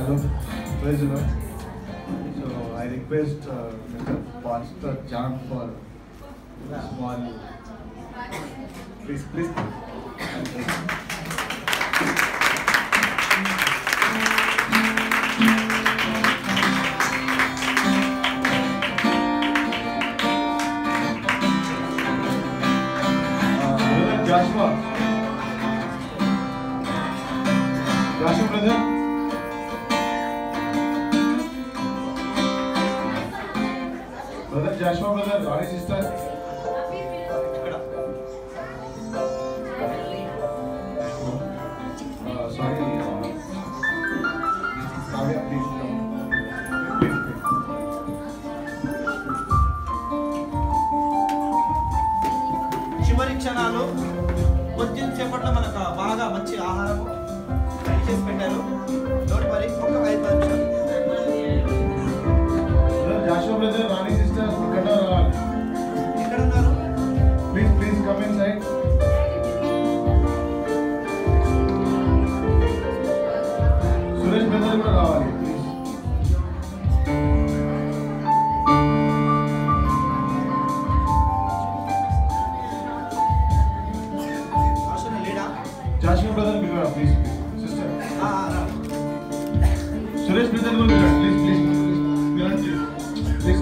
Hello, praise the Lord. So I request uh, Mr. Pastor John for a small. Please, please. Uh, Joshua. Joshua, brother. Brother Joshua, brother, Ronnie sister. Uh, sorry. Uh, Kavya, please come. Please, please. చివరి క్షణాలు కొద్ది సేపట్లో మనకు బాగా మంచి ఆహారం ready చేసి పెట్టారు నోటి మరి ఒక ఐదు పది నిమిషాలు Brother Joshua, brother, Ronnie sister, ఇక్కడ రావాలి. ఎక్కడ ఉన్నారు Please, please come inside. Suresh brother కూడా రావాలి ప్లీజ్ అవసరం లేడా జాషువా బ్రదర్ మీరు రా ప్లీజ్ సిస్టర్ ఆ, ఆ, రా. సురేష్ బ్రదర్ కూడా మీరు ప్లీజ్ ప్లీజ్ మీరు ప్లీజ్ ప్లీజ్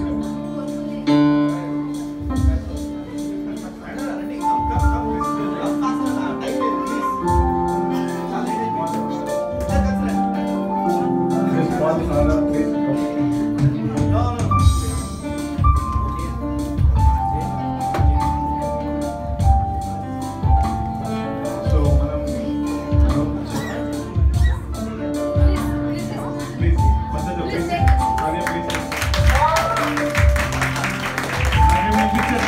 రండి, రండి. Come, come, come. Come, fast రా. టైం లేదు, please. చాలా late అయిపోయింది. ఇద్దరు కలిసి రండి. Please call father please No, no. So మనం ప్లీజ్ మద్దతు ప్లీజ్ అదే ప్లీజ్ అదే మీ picture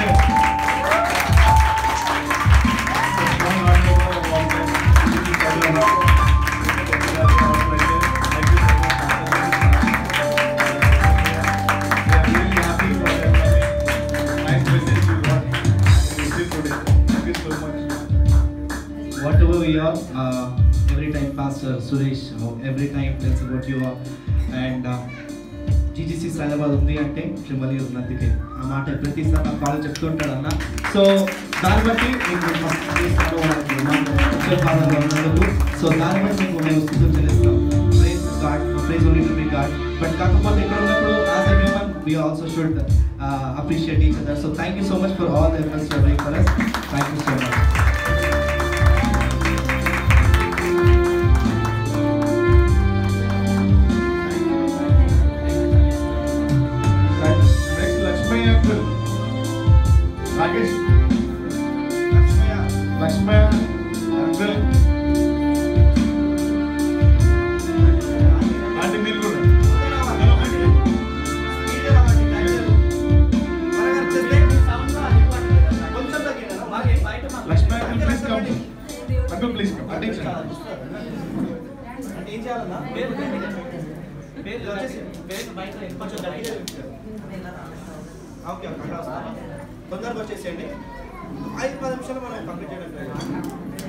whatever we are, uh, every time Pastor Suresh, uh, every time tells about you are, and uh, GGC Saidabad ఉంది అంటే ట్రిమలి ఉన్నందుకే ఆ మాట ప్రతిసారి నా కాలేజ్ చెప్తుంటాడు అన్న సో దాన్ని బట్టి మీకు ఫస్ట్ చేస్తాను ముఖ్య ఫాదర్గా ఉన్నందుకు సో దాన్ని బట్టి మీకు మేము స్థితులు చెల్లిస్తాం praise God praise only to be God but కాకపోతే ఇక్కడ ఉన్నప్పుడు as a human we also should appreciate each other so thank you so much for all the efforts for doing for us thank you so much next Lakshmaiah uncle Rakesh Lakshmaiah. Lakshmaiah uncle aunty మీరు కూడా speed రావాలి, time లేదు. త్వరగా వచ్చేస్తే కొంచెం తగ్గినారా? బాగా బయట మాకు- Lakshmaiah uncle please come uncle please come attention అంటే ఏం చేయాలన్నా పేరు పేరు వచ్చేసి పేరు బయట కొంచెం గట్టిగా చెప్తారు. ఓకే ఓకే అక్కడ వస్తాను. తొందరగా వచ్చేసేయండి ఐదు పది నిమిషాలు మనం కంప్లీట్ చేయడం ట్రై చేద్దాం.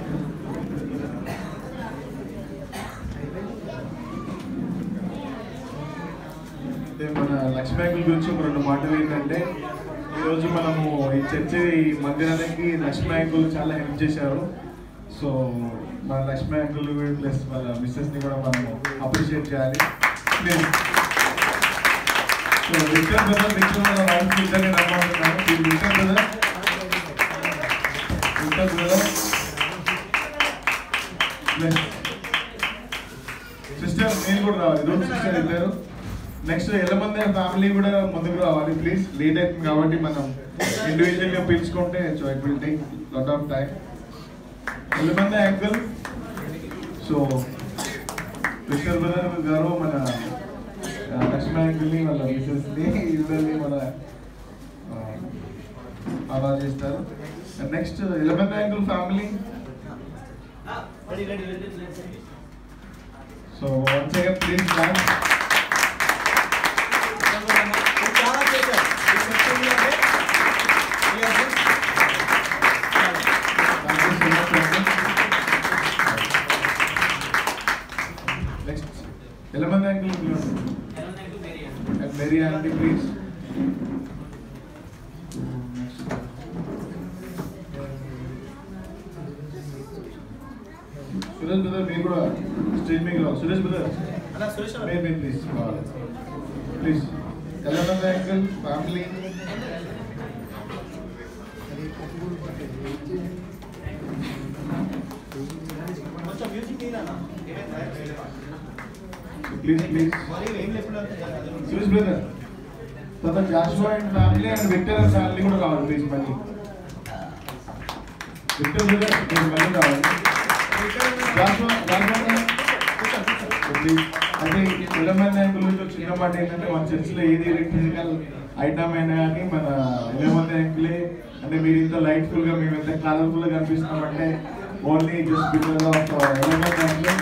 అయితే మన లక్ష్మీ అంకుల్ గురించి ఒక రెండు మాటలు ఏంటంటే ఈరోజు మనము ఈ చర్చి ఈ మందిరానికి లక్ష్మీ అంకుల్ చాలా హెల్ప్ చేశారు సో మన లక్ష్మీ అంకుల్ ప్లస్ వాళ్ళ మిస్సెస్ని కూడా మనము అప్రిషియేట్ చేయాలి please so Vikram brother Vikram brother వాళ్ళు నిజంగా నమ్మంటున్నాను ఈ Vikram brother Vikram brother plus sister నేను కూడా రావాలి ఇద్దరు సిస్టర్ ఇద్దరు నెక్స్ట్ ఎల్లమంది ఫ్యామిలీ కూడా ముందుకు రావాలి ప్లీజ్ లేట్ అవుతుంది కాబట్టి మనం ఇండివిజువల్ గా పిలుచుకుంటే so it will take lot of time Yellamandi uncle so Krishna brother గారు మన ఆ, లక్ష్మీ అంకుల్ని వాళ్ళ మిసెస్ని ఇద్దరిని మన ఆ, అలా చేస్తారు next Yellamandi uncle family ready ready ready ready. So once again please thanks ఇది చాలా చేశారు ఈ సెక్షన్ అంటే we are just- Thank you so much, Uncle. Next Yellamandi uncle and Mary aunty please Suresh brother మీరు కూడా స్టేజ్ మీద రావాలి సురేష్ బ్రదర్ అన్న సురేష్ అన్న. మే ప్లీజ్ ప్లీజ్ ఎలవెన్ అంకుల్ ఫ్యామిలీ కొంచెం మ్యూజిక్ తీయనా ప్లీజ్ ప్లీజ్ మరి ఏం లేకుండా సురేష్ బ్రదర్ తర్వాత Joshua and family and Victor and family కూడా రావాలి ప్లీజ్ మళ్ళీ విక్టర్ బ్రదర్ ప్లీజ్ మళ్ళీ రావాలి జాషువా జాషువా ప్లీజ్ అంటే ఎలమన్ యాంకుల్ నుంచి ఒక చిన్న మాట ఏంటంటే మన చర్చిలో ఏది ఫిజికల్ ఐటమ్ అయినా కానీ మన ఎలమన్ యాంకులే అంటే మీరు ఇంత లైట్ఫుల్ గా మేము ఎంత కలర్ఫుల్ గా కనిపిస్తున్నామంటే ఓన్లీ జస్ట్ బికాస్ ఆఫ్ ఎలమన్ యాంకులే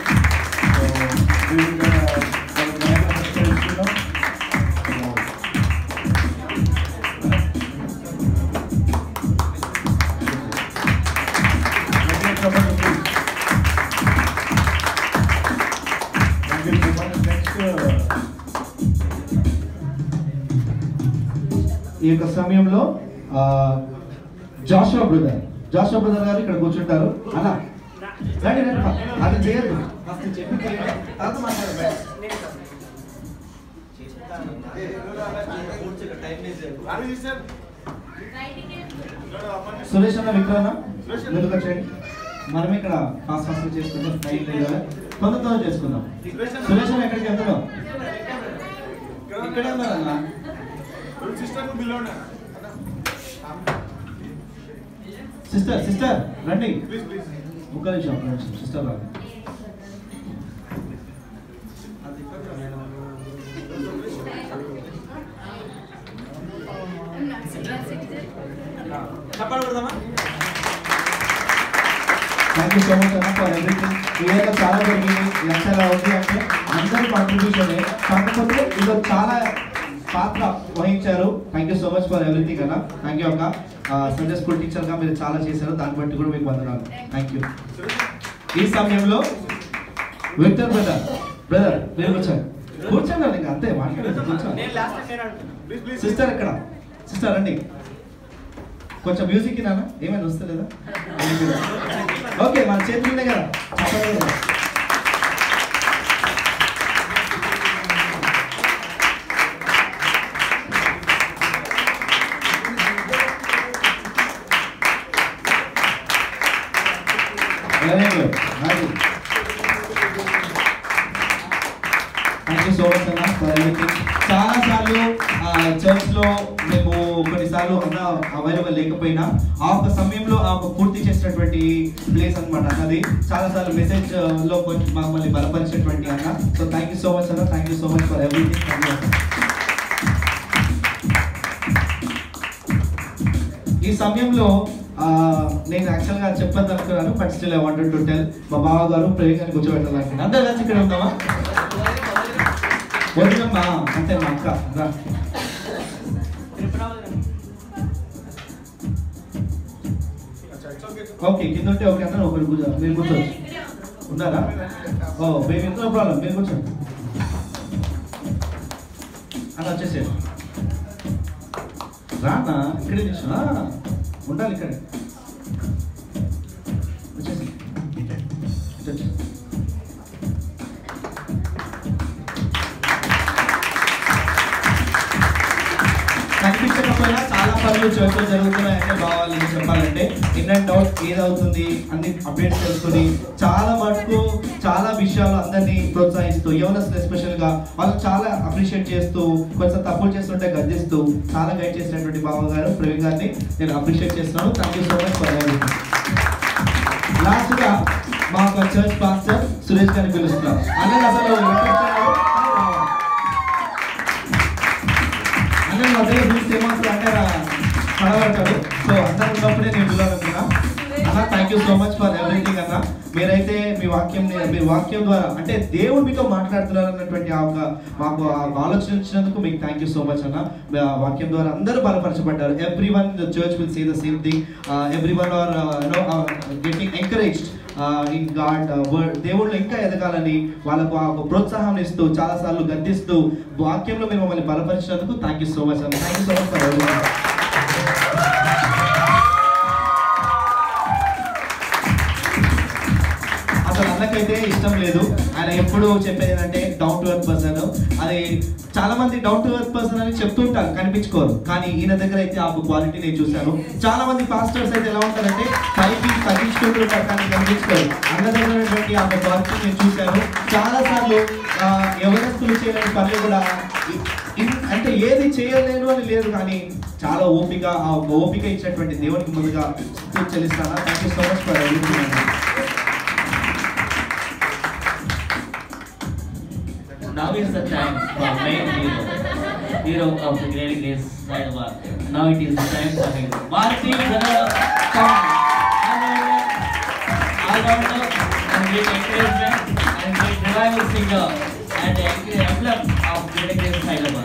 నెక్స్ట్ ఈ యొక్క సమయంలో ఆ, జాషువా బ్రదర్ జాషువా బ్రదర్ గారు ఇక్కడ కూర్చుంటారు అలా రండి రండి పా. అది చేయదు ఫస్ట్ చెప్పి చేయండి. తర్వాత మాట్లాడదాం. కూర్చో, ఇక్కడ టైం వేస్ట్ చేయకు. సురేష్ అన్న విక్రమ ముందుకు వచ్చేయండి మనం ఇక్కడ ఫాస్ట్ ఫాస్ట్ చేసుకుంటాం టైం లేదు కదా తొందర తొందర చేసుకుందాం సురేష్ అన్న ఎక్కడికి వెళ్తున్నాం ఇక్కడే ఉన్నారన్న సిస్టర్ సిస్టర్ రండి ఒక్క నిమిషం ఒక్క నిమిషం సిస్టర్ రండి చప్పట్లు కొడదామా? థ్యాంక్ యూ సో మచ్ అన్న ఫర్ ఎవ్రీథింగ్ ఇదైతే చాలా జరిగింది లక్ష ఎలా ఉంది అంటే అందరి కాంట్రిబ్యూషన్ కాకపోతే ఇది చాలా పాత్ర వహించారు thank you so much for everything అన్న థ్యాంక్ యూ అక్క సండే స్కూల్ టీచర్గా మీరు చాలా చేశారు దాన్ని బట్టి కూడా మీకు వందనాలు థ్యాంక్ యూ ఈ సమయంలో విక్టర్ బ్రదర్ బ్రదర్ మీరు కూర్చోండి కూర్చోండి ఇంకా అంతే మాట్లాడండి కూర్చోండి నేను లాస్ట్ టైం నేను అడుగుతున్నా. సిస్టర్ ఎక్కడ సిస్టర్ రండి కొంచెం మ్యూజిక్ నాన్న ఏమైనా వస్తలేదా ఓకే మన చేతులు ఉన్నాయి కదా చెప్పలేదు కదా. Very good. Very good. Thank you so much అన్న ఫర్ ఎవ్రీథింగ్ చాలా సార్లు చర్చ్ లో మేము కొన్నిసార్లు అన్న అవైలబుల్ లేకపోయినా ఆ ఒక సమయంలో ఆ ఒక పూర్తి చేసినటువంటి ప్లేస్ అన్నమాట అన్నది చాలా సార్లు మెసేజ్ లో కొంచెం మమ్మల్ని బలపరిచినటువంటి అన్న so thank you so much అన్న thank you so much for everything ఈ సమయంలో ఆ, నేను యాక్చువల్గా చెప్పద్దు అనుకున్నాను but still I wanted to tell మా బావ గారు ప్రేమని కూర్చోబెట్టాలని అందరు కలిసి ఇక్కడ ఉందామా వదినమ్మా అంతే మా అక్క రా. ఓకే కింద ఉంటే ఓకే అందరూ ఒకరు కూర్చో మీరు కూర్చోవచ్చు ఉన్నారా ఓ మేము ఎంతో ప్రాబ్లం మీరు కూర్చోండి అలా వచ్చేసేయండి రానా ఇక్కడే నిల్చో ఉండాలి ఇక్కడ వచ్చేసి ఇటు వచ్చేసి. కనిపించకపోయినా చాలా పనులు చర్చలు జరుగుతున్నాయంటే బావాలి చెప్పాలంటే ఇన్ అండ్ అవుట్ ఏదవుతుంది అన్ని అప్డేట్స్ తెలుసుకొని చాలా మటుకు చాలా విషయాలు అందరినీ ప్రోత్సహిస్తూ యవనస్తులు ఎస్పెషల్ గా వాళ్ళు చాలా అప్రిషియేట్ చేస్తూ కొంచెం తప్పులు చేస్తుంటే గద్దిస్తూ చాలా గైడ్ చేసినటువంటి బావ గారు ప్రవీణ్ గారిని నేను అప్రిషియేట్ చేస్తున్నాను thank you so much for everything last గా మా యొక్క చర్చ్ పాస్టర్ సురేష్ గారిని పిలుస్తున్నారు అన్నది అసలు ఎక్కడ వచ్చారో అన్న మధ్యలో చూస్తే ఏమవుతుంది అంటే పడబడతాడు సో అందరు ఉన్నప్పుడే నేను పిలవాలనుకున్నా అన్న thank you so much for everything అన్న మీరైతే మీ వాక్యం మీ వాక్యం ద్వారా అంటే దేవుడు మీతో మాట్లాడుతున్నారు అన్నటువంటి ఆ ఒక మాకు ఆ ఆలోచన ఇచ్చినందుకు మీకు థ్యాంక్ యూ సో మచ్ అన్న మీ ఆ వాక్యం ద్వారా అందరూ బలపరచబడ్డారు everyone the church will say the same thing everyone are no getting encouraged in God దేవుళ్ళు ఇంకా ఎదగాలని వాళ్ళకు ఆ ఒక ప్రోత్సాహం ఇస్తూ చాలా సార్లు గద్దిస్తూ వాక్యంలో మీరు మమ్మల్ని బలపరిచినందుకు థ్యాంక్ యూ సో మచ్ అండి thank you so much for అసలు అన్నకైతే ఇష్టం లేదు ఆయన ఎప్పుడు చెప్పేది ఏంటంటే డౌన్ టు ఎర్త్ పర్సన్ అది చాలా మంది డౌన్ టు ఎర్త్ పర్సన్ అని చెప్తుంటారు కనిపించుకోరు కానీ ఈయన దగ్గర అయితే ఆ క్వాలిటీ నేను చూశాను చాలా మంది పాస్టర్స్ అయితే ఎలా ఉంటారంటే పైకి తగ్గించుకుంటుంటారు కానీ కనిపించుకోరు అన్న దగ్గర ఉన్నటువంటి ఆ క్వాలిటీ నేను చూశాను చాలా సార్లు ఎవరెస్తులు చేయలేని పనులు కూడా ఇ- ఇన్- అంటే ఏది చేయలేను అని లేదు కానీ చాలా ఓపిక ఆ ఒక ఓపిక ఇచ్చినటువంటి దేవునికి ముందుగా స్తుతి చెల్లిస్తాను thank you so much for everything Now is the time for main hero, hero of the Great Grace Sailaba. Now it is the time for him. Martin Zanara, come. All-rounder and great encouragement and great revival singer and the emblem of Great Grace Sailaba.